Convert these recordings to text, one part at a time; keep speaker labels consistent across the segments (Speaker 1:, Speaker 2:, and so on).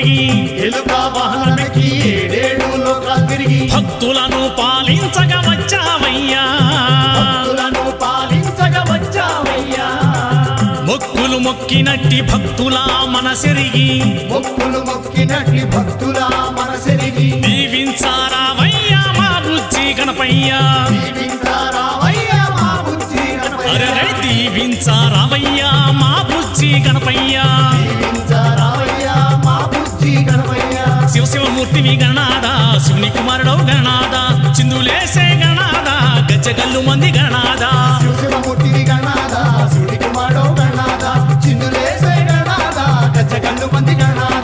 Speaker 1: తిరిగి
Speaker 2: ఎలుక వాహనమెక్కి ఏడేడు లోకాలు తిరిగి
Speaker 1: భక్తులను పాలించగా వచ్చావయ్యా
Speaker 2: భక్తులను పాలించగా వచ్చావయ్యా
Speaker 1: మొక్కులు మొక్కినట్టి భక్తుల మనసెరిగి
Speaker 2: మొక్కులు మొక్కినట్టి భక్తుల మనసెరిగి
Speaker 1: దీవించారావయ్యా మా బుజ్జి గణపయ్యా
Speaker 2: దీవించారావయ్యా మా బుద్ధి
Speaker 1: అరే
Speaker 2: గణపయ్యా.
Speaker 1: దీవించారావయ్యా మా బుజ్జి గణపయ్యా
Speaker 2: దీవించారావయ్యా మా బుద్ధి గణపయ్యా.
Speaker 1: శివ శివమూర్తివి గణనాద శివుని కుమారుడవు గణనాద చిందులేసే గణనాద గజ్జగల్లు మంది గణనాద
Speaker 2: శివశివమూర్తివి గణనాథ, శివుడి కుమారుడో గణనాథ, చిందులేసే గణనాథ, గజ్జగల్లు మంది గణనాథ.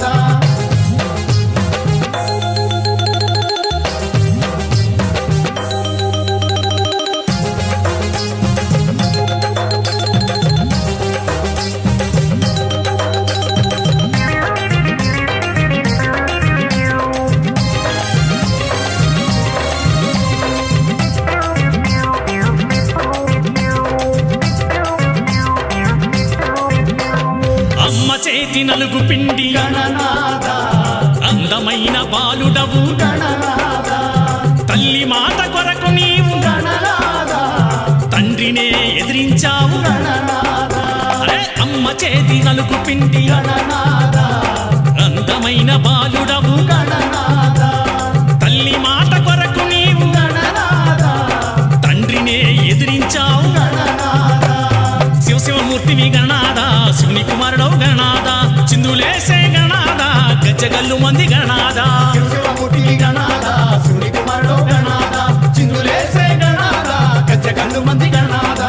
Speaker 1: అమ్మ చేతి నలుగు పిండి
Speaker 2: గణనాథ,
Speaker 1: అందమైన బాలుడవు
Speaker 2: గణనాథ,
Speaker 1: తల్లి మాట కొరకు నీవు
Speaker 2: గణనాథ,
Speaker 1: తండ్రినే ఎదిరించావు
Speaker 2: గణనాథ,
Speaker 1: అరే అమ్మ చేతి నలుగు పిండి
Speaker 2: గణనాథ,
Speaker 1: అందమైన బాలుడవు
Speaker 2: గణనాథ,
Speaker 1: తల్లి మాట కొరకు నీవు
Speaker 2: గణనాథ,
Speaker 1: తండ్రినే ఎదిరించావు
Speaker 2: గణనాథ.
Speaker 1: శివ శివమూర్తివి గణనాద శివుని కుమారుడవు గణనాద చిందులేసే గణనాద గజ్జగల్లు మంది గణనాద
Speaker 2: శివశివమూర్తి గణనాథ, శివుడి కుమారుడో గణనాథ, చిందులేసే గణనాథ, గజ్జగల్లు మంది గణనాథ.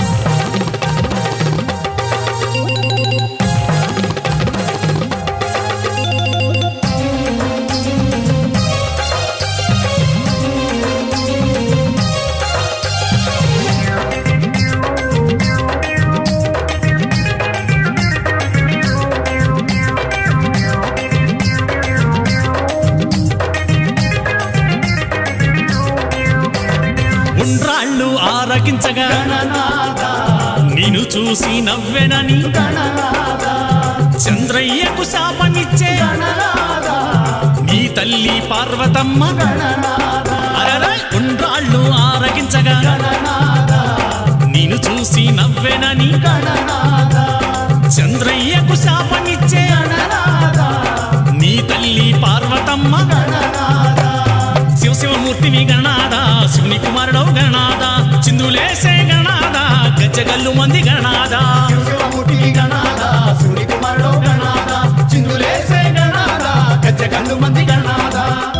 Speaker 1: ఉండ్రాళ్ళు ఆరగించగా
Speaker 2: గణనాథ,
Speaker 1: నేను చూసి నవ్వెనని
Speaker 2: గణనాథ,
Speaker 1: చంద్రయ్యకు శాపమిచ్చే
Speaker 2: గణనాథ,
Speaker 1: నీ తల్లి పార్వతమ్మ
Speaker 2: గణనాథ,
Speaker 1: అరర ఉండ్రాళ్ళు ఆరగించగా
Speaker 2: గణనాథ,
Speaker 1: నేను చూసి నవ్వెనని
Speaker 2: గణనాథ,
Speaker 1: చంద్రయ్యకు శాపమిచ్చే
Speaker 2: గణనాథ,
Speaker 1: నీ తల్లి పార్వతమ్మ
Speaker 2: గణనాథ.
Speaker 1: శివ శివమూర్తివి గణనాద శివుని కుమారుడవు గణనాద చిందులేసే గణనాద గజ్జగల్లు మంది గణనాద
Speaker 2: శివశివమూర్తి గణనాథ, శివుడి కుమారుడో గణనాథ, చిందులేసే గణనాథ, గజ్జగల్లు మంది గణనాథ.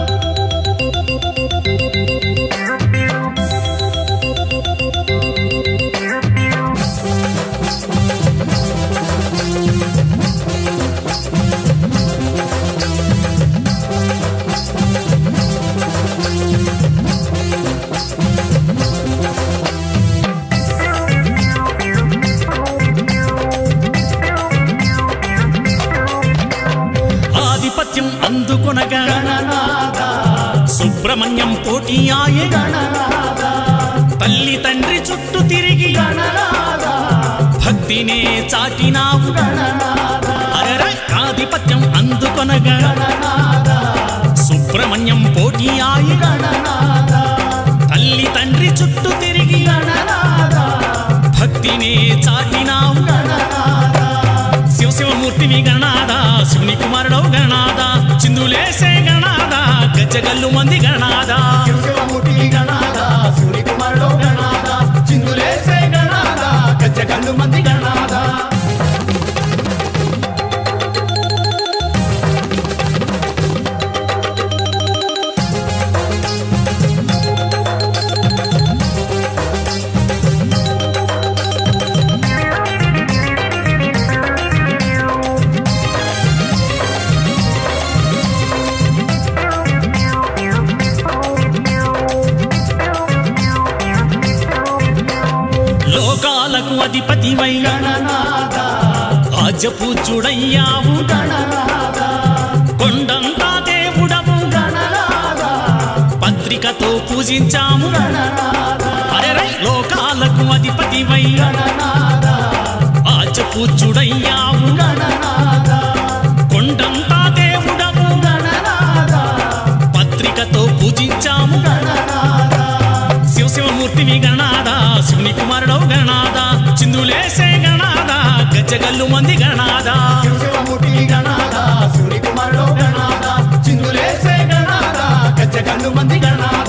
Speaker 1: ఆధిపత్యం అందుకొనగా
Speaker 2: గణనాథ,
Speaker 1: సుబ్రహ్మణ్యం పోటీ ఆయే
Speaker 2: గణనాథ,
Speaker 1: తల్లి తండ్రి చుట్టూ తిరిగి
Speaker 2: గణనాథ,
Speaker 1: భక్తినే చాటినావు
Speaker 2: గణనాథ,
Speaker 1: అరర ఆధిపత్యం అందుకొనగా
Speaker 2: గణనాథ,
Speaker 1: సుబ్రహ్మణ్యం పోటీ ఆయే
Speaker 2: గణనాథ,
Speaker 1: తల్లి తండ్రి చుట్టూ తిరిగి
Speaker 2: గణనాథ,
Speaker 1: భక్తినే చాటినావు
Speaker 2: గణనాథ.
Speaker 1: శివ శివమూర్తివి గణనాద శివుని కుమారుడవు గణనాద చిందులేసే గణనాద గజ్జగల్లు మంది గణనాద
Speaker 2: శివశివమూర్తి గణనాథ, శివుడి కుమారుడో గణనాథ, చిందులేసే గణనాథ, గజ్జగల్లు మంది గణనాథ.
Speaker 1: లోకాలకు అధిపతివై
Speaker 2: గణనాథ,
Speaker 1: ఆజపూజుడయ్యావు
Speaker 2: గణనాథ,
Speaker 1: కొండంతా దేవుడవు
Speaker 2: గణనాథ,
Speaker 1: పత్రికతో పూజించాము
Speaker 2: గణనాథ,
Speaker 1: అరెరై లోకాలకు అధిపతివై
Speaker 2: గణనాథ,
Speaker 1: ఆజపూజుడయ్యావు
Speaker 2: గణనాథ,
Speaker 1: కొండంతా దేవుడవు పూజించాము
Speaker 2: గణనాథ
Speaker 1: శివ శివమూర్తివి గణనాథ శివుని కుమారుడవు గణనాథ చిందులేసే గణనాథ గజ్జగల్లు మంది గణనాథ
Speaker 2: శివమూర్తి గణనాథ శివుని కుమారుడు గణనాథ చిందులేసే గణనాథ గజ్జగల్లు మంది గణనాథ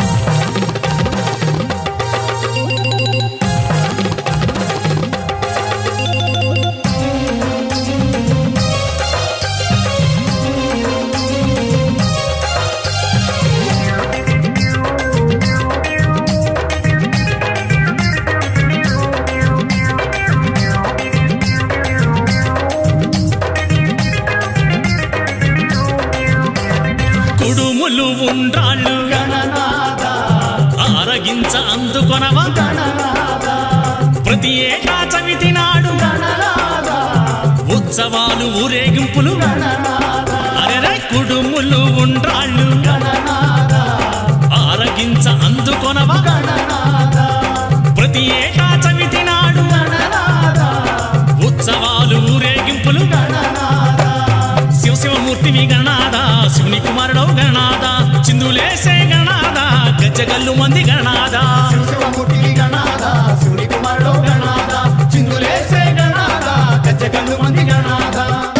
Speaker 1: కుడుములు ఉండ్రాళ్ళు
Speaker 2: గణనాథ
Speaker 1: ఆరగించ అందుకొనవా
Speaker 2: గణనాథ
Speaker 1: ప్రతి ఏటా చవితి నాడు
Speaker 2: గణనాథ
Speaker 1: ఉత్సవాలు ఊరేగింపులు
Speaker 2: గణనాథ
Speaker 1: అరెరే కుడుములు ఉండ్రాళ్ళు
Speaker 2: గణనాథ
Speaker 1: ఆరగించ అందుకొనవా
Speaker 2: గణనాథ
Speaker 1: ప్రతి ఏటా చవితి నాడు
Speaker 2: గణనాథ
Speaker 1: ఉత్సవాలు ఊరేగింపులు
Speaker 2: గణనాథ
Speaker 1: శివ శివమూర్తివి గణనాథ శివుని కుమారుడవు గణనాథ చిందులేసే గణనాథ గజ్జగల్లు మంది గణనాథ
Speaker 2: శివమూర్తి గణనాథ శివుని కుమారుడు గణనాథ చిందులేసే గణనాథ గజ్జగల్లు మంది గణనాథ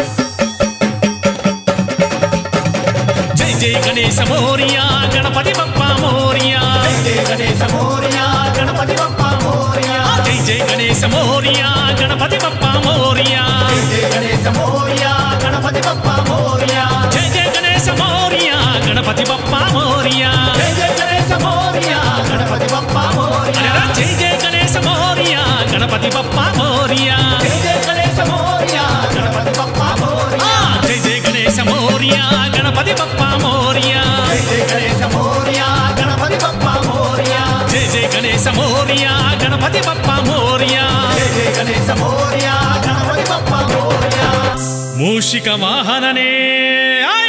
Speaker 1: జై జై గణేశ మోరియా గణపతి బప్ప మోరియా
Speaker 2: జయ గణేశ మోర్య గణపతి బప్ప మోర్య
Speaker 1: జై జై గణేశ మోరియా గణపతి బప్ప మోరియా
Speaker 2: జయ గణేశ మోర్య గణపతి బప్ప మోర్య
Speaker 1: జై జై గణేశ మోరియా గణపతి బప్ప మోరియా
Speaker 2: జయ జయ గణేశ మోర్య గణపతి బప్ప మోర్య
Speaker 1: అరెరా జై జై గణేశ మోరియా గణపతి బప్ప మోరియా
Speaker 2: జయ జయ గణేశ మోర్య గణపతి బప్ప మోర్య
Speaker 1: ఆ, జై జై గణేశ మోరియా గణపతి బప్ప మోరియా
Speaker 2: జయ జయ గణేశ మోర్య గణపతి బప్ప మోర్య
Speaker 1: జై జై గణేశ మోరియా గణపతి బప్ప మోరియా
Speaker 2: జయ జయ గణేశ మోర్య గణపతి బప్ప మోర్య
Speaker 1: మూషిక వాహననే ఆయ్